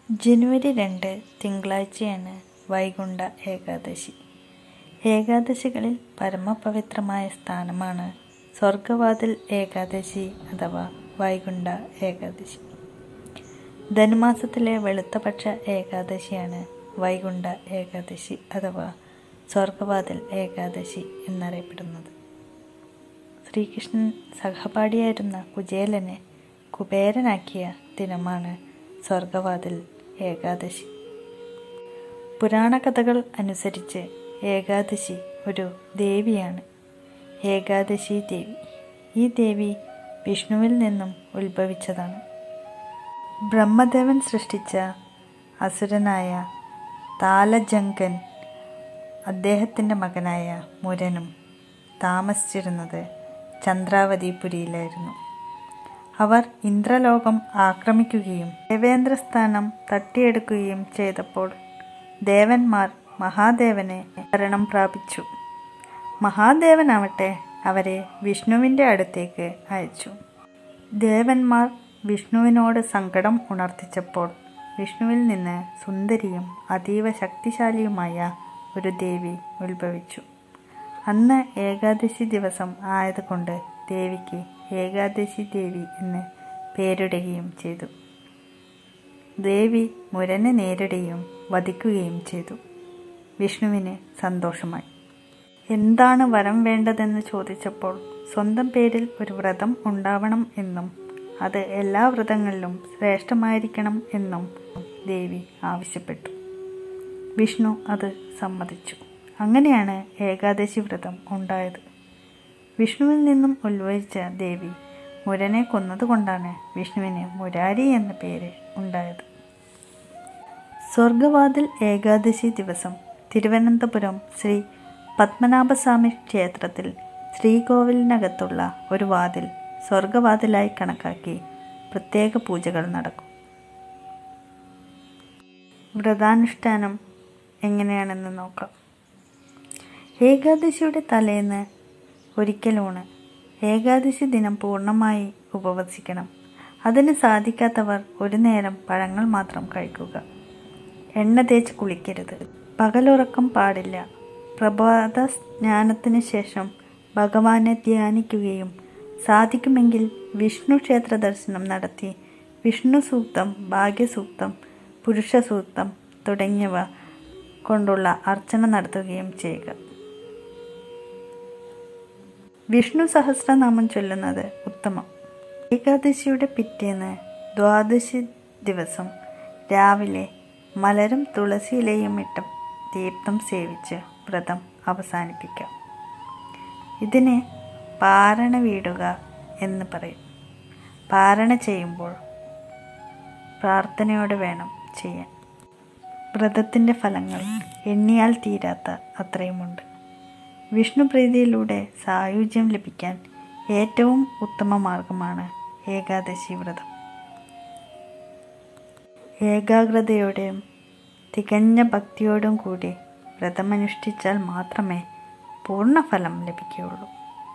ജനുവരി രണ്ട് തിങ്കളാഴ്ചയാണ് വൈകുണ്ഠ ഏകാദശി ഏകാദശികളിൽ പരമപവിത്രമായ സ്ഥാനമാണ് സ്വർഗവാതിൽ ഏകാദശി അഥവാ വൈകുണ്ഠ ഏകാദശി ധനുമാസത്തിലെ വെളുത്തപക്ഷ ഏകാദശിയാണ് വൈകുണ്ഠ ഏകാദശി അഥവാ സ്വർഗവാതിൽ ഏകാദശി എന്നറിയപ്പെടുന്നത് ശ്രീകൃഷ്ണൻ സഹപാഠിയായിരുന്ന കുചേലനെ കുബേരനാക്കിയ ദിനമാണ് സ്വർഗവാതിൽ ഏകാദശി പുരാണകഥകൾ അനുസരിച്ച് ഏകാദശി ഒരു ദേവിയാണ് ഏകാദശി ദേവി ഈ ദേവി വിഷ്ണുവിൽ നിന്നും ഉത്ഭവിച്ചതാണ് ബ്രഹ്മദേവൻ സൃഷ്ടിച്ച അസുരനായ താലജങ്കൻ അദ്ദേഹത്തിൻ്റെ മകനായ മുരനും താമസിച്ചിരുന്നത് ചന്ദ്രാവതിപുരിയിലായിരുന്നു അവർ ഇന്ദ്രലോകം ആക്രമിക്കുകയും ദേവേന്ദ്രസ്ഥാനം തട്ടിയെടുക്കുകയും ചെയ്തപ്പോൾ ദേവന്മാർ മഹാദേവനെ ശരണം പ്രാപിച്ചു മഹാദേവനാവട്ടെ അവരെ വിഷ്ണുവിൻ്റെ അടുത്തേക്ക് അയച്ചു ദേവന്മാർ വിഷ്ണുവിനോട് സങ്കടം ഉണർത്തിച്ചപ്പോൾ വിഷ്ണുവിൽ നിന്ന് സുന്ദരിയും അതീവ ശക്തിശാലിയുമായ ഒരു ദേവി ഉത്ഭവിച്ചു അന്ന് ഏകാദശി ദിവസം ആയതുകൊണ്ട് ദേവിക്ക് ഏകാദശി ദേവി എന്ന് പേരിടുകയും ചെയ്തു ദേവി മുരനെ നേരിടുകയും വധിക്കുകയും ചെയ്തു വിഷ്ണുവിന് സന്തോഷമായി എന്താണ് വരം വേണ്ടതെന്ന് ചോദിച്ചപ്പോൾ സ്വന്തം പേരിൽ ഒരു വ്രതം ഉണ്ടാവണം എന്നും അത് എല്ലാ വ്രതങ്ങളിലും ശ്രേഷ്ഠമായിരിക്കണം എന്നും ദേവി ആവശ്യപ്പെട്ടു വിഷ്ണു അത് സമ്മതിച്ചു അങ്ങനെയാണ് ഏകാദശി വ്രതം ഉണ്ടായത് വിഷ്ണുവിൽ നിന്നും ഉത്ഭവിച്ച ദേവി മുരനെ കൊന്നതുകൊണ്ടാണ് വിഷ്ണുവിന് മുരാരി എന്ന പേര് ഉണ്ടായത് സ്വർഗവാതിൽ ഏകാദശി ദിവസം തിരുവനന്തപുരം ശ്രീ പത്മനാഭസ്വാമി ക്ഷേത്രത്തിൽ ശ്രീകോവിലിനകത്തുള്ള ഒരു വാതിൽ സ്വർഗവാതിലായി കണക്കാക്കി പ്രത്യേക പൂജകൾ നടക്കും വ്രതാനുഷ്ഠാനം എങ്ങനെയാണെന്ന് നോക്കാം ഏകാദശിയുടെ തലേന്ന് ഒരിക്കലൂണ് ഏകാദശി ദിനം പൂർണ്ണമായി ഉപവസിക്കണം അതിന് സാധിക്കാത്തവർ ഒരു നേരം പഴങ്ങൾ മാത്രം കഴിക്കുക എണ്ണ തേച്ച് കുളിക്കരുത് പകലുറക്കം പാടില്ല പ്രഭാത സ്നാനത്തിന് ശേഷം ഭഗവാനെ ധ്യാനിക്കുകയും സാധിക്കുമെങ്കിൽ വിഷ്ണു ക്ഷേത്ര ദർശനം നടത്തി വിഷ്ണു സൂക്തം ഭാഗ്യസൂക്തം പുരുഷ സൂക്തം തുടങ്ങിയവ കൊണ്ടുള്ള അർച്ചന നടത്തുകയും ചെയ്യുക വിഷ്ണു സഹസ്രനാമം ചൊല്ലുന്നത് ഉത്തമം ഏകാദശിയുടെ പിറ്റേന്ന് ദ്വാദശി ദിവസം രാവിലെ മലരും തുളസിയിലയും ഇട്ട് തീർത്ഥം സേവിച്ച് വ്രതം അവസാനിപ്പിക്കാം ഇതിനെ പാരണ വീടുക എന്ന് പറയും പാരണ ചെയ്യുമ്പോൾ പ്രാർത്ഥനയോടെ വേണം ചെയ്യാൻ വ്രതത്തിൻ്റെ ഫലങ്ങൾ എണ്ണിയാൽ തീരാത്ത അത്രയുമുണ്ട് വിഷ്ണുപ്രീതിയിലൂടെ സായുജ്യം ലഭിക്കാൻ ഏറ്റവും ഉത്തമ മാർഗമാണ് ഏകാദശി വ്രതം ഏകാഗ്രതയോടെയും തികഞ്ഞ ഭക്തിയോടും കൂടി വ്രതമനുഷ്ഠിച്ചാൽ മാത്രമേ പൂർണ്ണഫലം ലഭിക്കുകയുള്ളൂ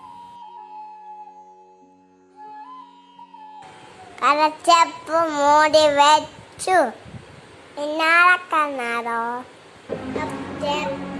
കരച്ചപ്പ് മൂടി വെച്ചു പിന്നാലെ കണ്ണാറോ